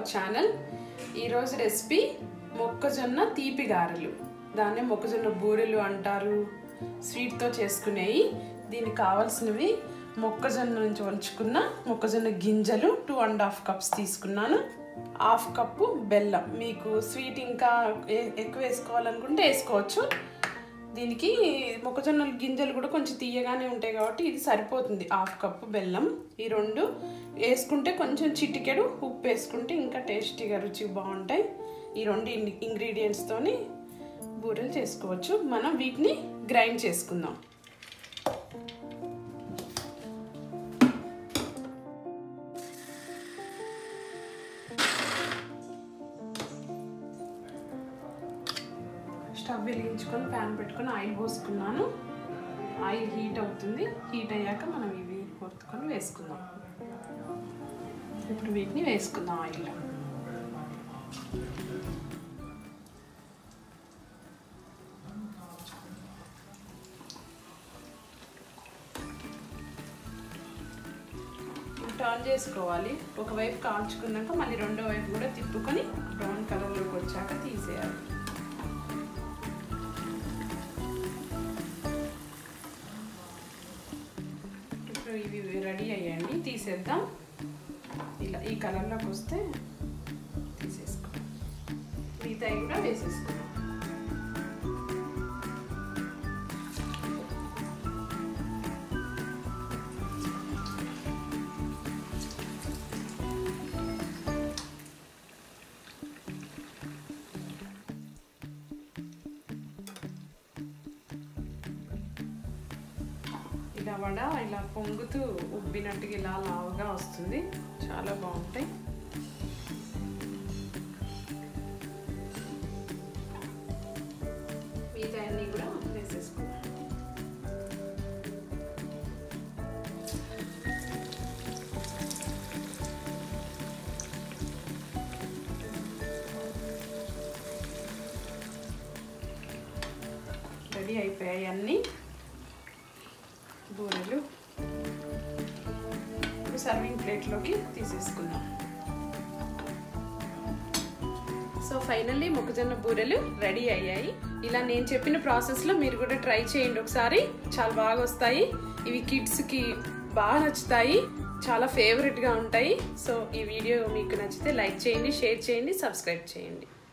our channel ఈరోజు recipe మొక్కజొన్న తీపి గారెలు దాన్నే మొక్కజొన్న బూరెలు అంటారు స్వీట్తో చేసుకునేవి దీనికి కావాల్సినవి మొక్కజొన్న నుంచి వలుచుకున్న మొక్కజొన్న గింజలు టూ అండ్ హాఫ్ కప్స్ తీసుకున్నాను హాఫ్ కప్పు బెల్లం మీకు స్వీట్ ఇంకా ఏ- ఎక్కువ వేసుకోవాలనుకుంటే వేసుకోవచ్చు దీనికి మొక్కజొన్న గింజలు కూడా కొంచెం తీయగానే ఉంటాయి కాబట్టి ఇది సరిపోతుంది హాఫ్ కప్పు బెల్లం ఈ రెండు వేసుకుంటే కొంచెం చిటికెడు ఉప్పు వేసుకుంటే ఇంకా టేస్టీగా రుచి బాగుంటాయి ఈ రెండు ఇంగ్రీడియంట్స్తోని బూరెలు చేసుకోవచ్చు మనం వీటిని గ్రైండ్ చేసుకుందాం స్టవ్ వెలిగించుకొని ప్యాన్ పెట్టుకొని ఆయిల్ పోసుకున్నాను ఆయిల్ హీట్ అవుతుంది హీట్ అయ్యాక మనం ఇవి కొట్టుకొని వేసుకుందాం ఇప్పుడు వీటిని వేసుకుందాం ఆయిల్ టర్న్ చేసుకోవాలి ఒకవైపు కాల్చుకున్నాక మళ్ళీ రెండో వైపు కూడా తిప్పుకొని బ్రౌన్ కలర్లోకి వచ్చాక తీసేయాలి ఇప్పుడు ఇవి రెడీ అయ్యండి తీసేద్దాం ఇలా ఈ కలర్లోకి వస్తే తీసేసుకో మిగతాయి కూడా వేసేసుకో ఇలా వడ ఇలా పొంగుతూ ఉబ్బినట్టుగా ఇలా లావుగా వస్తుంది చాలా బాగుంటాయి మిగతా అన్నీ కూడా వేసేసుకున్నాం రెడీ అయిపోయాయి అన్నీ బూరెలు ఇప్పుడు సర్వింగ్ ప్లేట్లోకి తీసేసుకుందాం సో ఫైనల్లీ మొక్కజొన్న బూరెలు రెడీ అయ్యాయి ఇలా నేను చెప్పిన ప్రాసెస్లో మీరు కూడా ట్రై చేయండి ఒకసారి చాలా బాగా వస్తాయి ఇవి కిడ్స్కి బాగా నచ్చుతాయి చాలా ఫేవరెట్గా ఉంటాయి సో ఈ వీడియో మీకు నచ్చితే లైక్ చేయండి షేర్ చేయండి సబ్స్క్రైబ్ చేయండి